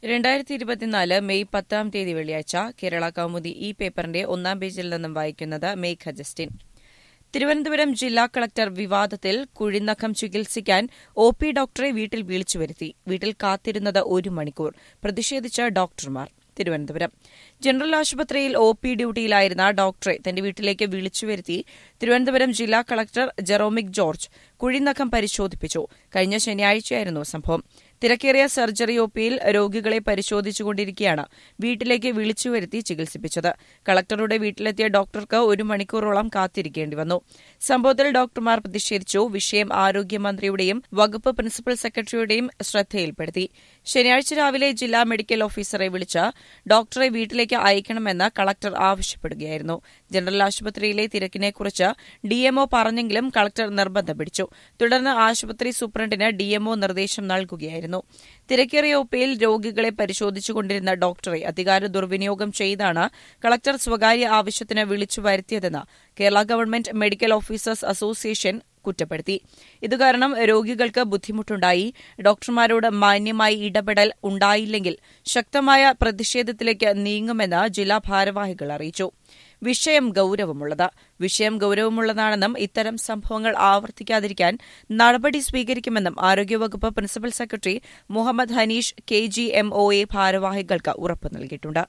രണ്ടായിരത്തി ഇരുപത്തിനാല് മെയ് പത്താം തീയതി വെള്ളിയാഴ്ച കേരള കൗമുദി ഈ പേപ്പറിന്റെ ഒന്നാം പേജിൽ നിന്നും വായിക്കുന്നത് മേഘ ജസ്റ്റിൻ തിരുവനന്തപുരം ജില്ലാ കളക്ടർ വിവാദത്തിൽ കുഴിനഖം ചികിത്സിക്കാൻ ഒ പി ഡോക്ടറെ വീട്ടിൽ വിളിച്ചു വരുത്തി വീട്ടിൽ കാത്തിരുന്നത് ഒരു മണിക്കൂർ പ്രതിഷേധിച്ച ഡോക്ടർമാർ തിരുവനന്തപുരം ജനറൽ ആശുപത്രിയിൽ ഒ പി ഡ്യൂട്ടിയിലായിരുന്ന ഡോക്ടറെ തന്റെ വീട്ടിലേക്ക് വിളിച്ചു വരുത്തി തിരുവനന്തപുരം ജില്ലാ കളക്ടർ ജെറോമിക് ജോർജ് കുഴിനഖം പരിശോധിപ്പിച്ചു കഴിഞ്ഞ ശനിയാഴ്ചയായിരുന്നു സംഭവം തിരക്കേറിയ സർജറി ഒപിയിൽ രോഗികളെ പരിശോധിച്ചുകൊണ്ടിരിക്കെയാണ് വീട്ടിലേക്ക് വിളിച്ചുവരുത്തി ചികിത്സിപ്പിച്ചത് കളക്ടറുടെ വീട്ടിലെത്തിയ ഡോക്ടർക്ക് ഒരു മണിക്കൂറോളം കാത്തിരിക്കേണ്ടി വന്നു സംഭവത്തിൽ ഡോക്ടർമാർ പ്രതിഷേധിച്ചു വിഷയം ആരോഗ്യമന്ത്രിയുടെയും വകുപ്പ് പ്രിൻസിപ്പൽ സെക്രട്ടറിയുടെയും ശ്രദ്ധയിൽപ്പെടുത്തി ശനിയാഴ്ച രാവിലെ ജില്ലാ മെഡിക്കൽ ഓഫീസറെ വിളിച്ച് ഡോക്ടറെ വീട്ടിലേക്ക് അയക്കണമെന്ന് കളക്ടർ ആവശ്യപ്പെടുകയായിരുന്നു ജനറൽ ആശുപത്രിയിലെ തിരക്കിനെക്കുറിച്ച് ഡിഎംഒ പറഞ്ഞെങ്കിലും കളക്ടർ നിർബന്ധം പിടിച്ചു തുടർന്ന് ആശുപത്രി സൂപ്രണ്ടിന് ഡിഎംഒ നിർദ്ദേശം നൽകുകയായിരുന്നു തിരക്കേറിയ ഒപ്പയിൽ രോഗികളെ പരിശോധിച്ചുകൊണ്ടിരുന്ന ഡോക്ടറെ അധികാര ദുർവിനിയോഗം ചെയ്താണ് കളക്ടർ സ്വകാര്യ ആവശ്യത്തിന് വിളിച്ചു വരുത്തിയതെന്ന് Kerala government medical officers association കുറ്റപ്പെടുത്തി ഇതുകാരണം രോഗികൾക്ക് ബുദ്ധിമുട്ടുണ്ടായി ഡോക്ടർമാരോട് മാന്യമായി ഇടപെടൽ ഉണ്ടായില്ലെങ്കിൽ ശക്തമായ പ്രതിഷേധത്തിലേക്ക് നീങ്ങുമെന്ന് ജില്ലാ ഭാരവാഹികൾ അറിയിച്ചു വിഷയം ഗൌരവമുള്ളത് വിഷയം ഗൌരവമുള്ളതാണെന്നും ഇത്തരം സംഭവങ്ങൾ ആവർത്തിക്കാതിരിക്കാൻ നടപടി സ്വീകരിക്കുമെന്നും ആരോഗ്യവകുപ്പ് principal secretary Muhammad Hanish K G M O A ഭാരവാഹികൾക്ക് ഉറപ്പ് നൽകിയിട്ടുണ്ട്